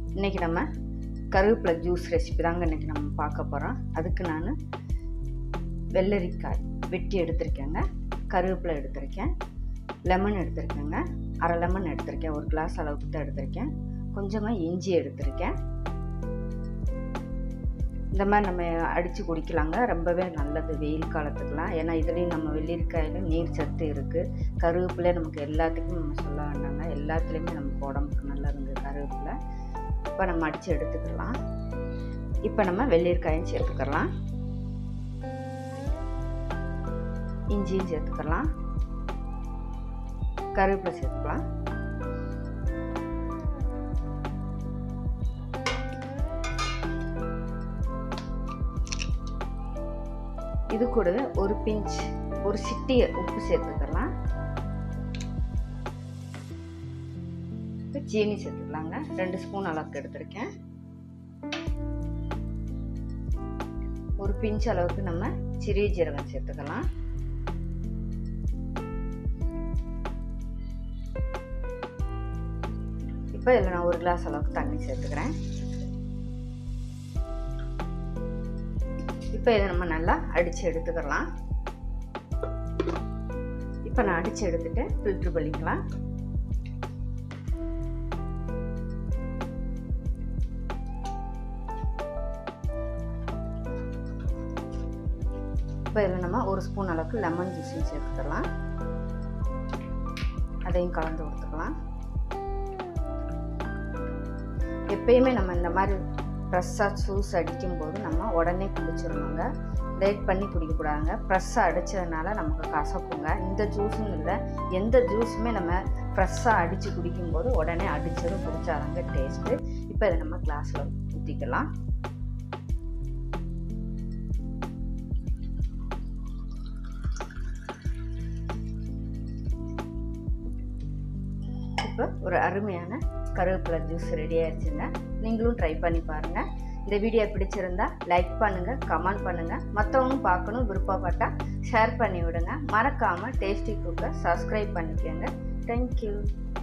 இன்றைக்கி நம்ம கருவேப்பிலை ஜூஸ் ரெசிபி தாங்க இன்றைக்கி நம்ம பார்க்க போகிறோம் அதுக்கு நான் வெள்ளரிக்காய் வெட்டி எடுத்திருக்கேங்க கருவேப்பிலை எடுத்திருக்கேன் லெமன் எடுத்திருக்கேங்க அரை லெமன் எடுத்திருக்கேன் ஒரு கிளாஸ் அளவுக்கு தான் எடுத்திருக்கேன் கொஞ்சமாக இஞ்சி எடுத்திருக்கேன் இந்த மாதிரி நம்ம அடித்து குடிக்கலாங்க ரொம்பவே நல்லது வெயில் காலத்துக்கெலாம் ஏன்னா இதுலேயும் நம்ம வெள்ளரிக்காயில் நீர் சத்து இருக்குது கருவேப்பிலை நமக்கு எல்லாத்துக்கும் நம்ம சொல்ல வேண்டாங்க எல்லாத்துலேயுமே நமக்கு உடம்புக்கு நல்லதுங்க கருவேப்பிலை இப்போ நம்ம அடித்து எடுத்துக்கலாம் இப்போ நம்ம வெள்ளரிக்காயும் சேர்த்துக்கலாம் இஞ்சியும் சேர்த்துக்கலாம் கருவேப்பிலை சேர்த்துக்கலாம் இது கூட ஒரு பிஞ்ச் ஒரு சிட்டி உப்பு சேர்த்துக்கலாம் இப்போ சீனி சேர்த்துக்கலாங்க ரெண்டு ஸ்பூன் அளவுக்கு எடுத்திருக்கேன் ஒரு பிஞ்ச் அளவுக்கு நம்ம சிறிய ஜீரகம் சேர்த்துக்கலாம் இப்போ இதில் நான் ஒரு கிளாஸ் அளவுக்கு தண்ணி சேர்த்துக்கிறேன் இப்போ இதை நம்ம நல்லா அடித்து எடுத்துக்கலாம் இப்போ நான் அடித்து எடுத்துட்டு ஃபில்ட்ரு பண்ணிக்கலாம் இப்போ இதில் நம்ம ஒரு ஸ்பூன் அளவுக்கு லெமன் ஜூஸையும் சேர்த்துக்கலாம் அதையும் கலந்து கொடுத்துக்கலாம் எப்பயுமே நம்ம இந்த மாதிரி ஃப்ரெஷ்ஷாக ஜூஸ் அடிக்கும்போது நம்ம உடனே குடிச்சிடணுங்க லேட் பண்ணி குடிக்கக்கூடாதுங்க ஃப்ரெஷ்ஷாக அடித்ததுனால நமக்கு கசப்புங்க இந்த ஜூஸுன்னு இல்லை எந்த ஜூஸுமே நம்ம ஃப்ரெஷ்ஷாக அடித்து குடிக்கும்போது உடனே அடித்ததும் குடித்தாதாங்க டேஸ்ட்டு இப்போ இதை நம்ம கிளாஸில் ஊற்றிக்கலாம் இப்போ ஒரு அருமையான கருவேப்பிலை ஜூஸ் ரெடி ஆயிடுச்சுங்க நீங்களும் ட்ரை பண்ணி பாருங்கள் இந்த வீடியோ பிடிச்சிருந்தா லைக் பண்ணுங்கள் கமெண்ட் பண்ணுங்கள் மற்றவங்களும் பார்க்கணும் விருப்பப்பட்டால் ஷேர் பண்ணி விடுங்க மறக்காமல் டேஸ்டி குக்கை சப்ஸ்கிரைப் பண்ணிக்கோங்க தேங்க்யூ